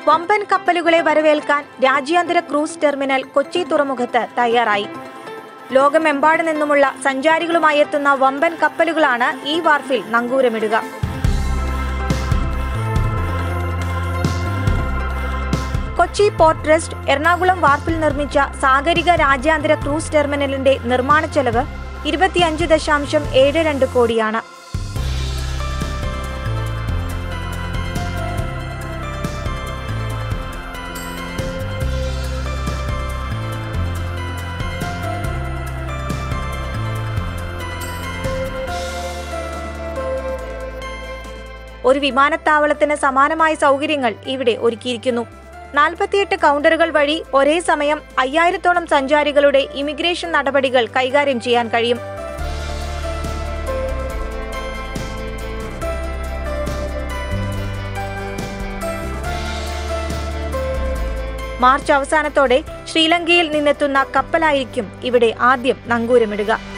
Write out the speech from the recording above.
വമ്പൻ കപ്പലുകളെ വരവേൽക്കാൻ രാജ്യാന്തര ക്രൂസ് ടെർമിനൽ കൊച്ചി തുറമുഖത്ത് തയ്യാറായി ലോകമെമ്പാടു നിന്നുമുള്ള സഞ്ചാരികളുമായി എത്തുന്ന വമ്പൻ കപ്പലുകളാണ് ഈ വാർഫിൽ നങ്കൂരമിടുക കൊച്ചി പോർട്ട് ട്രസ്റ്റ് എറണാകുളം വാർഫിൽ നിർമ്മിച്ച സാഗരിക രാജ്യാന്തര ക്രൂസ് ടെർമിനലിന്റെ നിർമ്മാണ ചെലവ് ഇരുപത്തിയഞ്ച് ദശാംശം ഏഴ് രണ്ട് കോടിയാണ് ഒരു വിമാനത്താവളത്തിന് സമാനമായ സൗകര്യങ്ങൾ ഇവിടെ ഒരുക്കിയിരിക്കുന്നു നാൽപ്പത്തിയെട്ട് കൗണ്ടറുകൾ വഴി ഒരേ സമയം അയ്യായിരത്തോളം സഞ്ചാരികളുടെ ഇമിഗ്രേഷൻ നടപടികൾ കൈകാര്യം ചെയ്യാൻ കഴിയും മാർച്ച് അവസാനത്തോടെ ശ്രീലങ്കയിൽ നിന്നെത്തുന്ന കപ്പലായിരിക്കും ഇവിടെ ആദ്യം നങ്കൂരമിടുക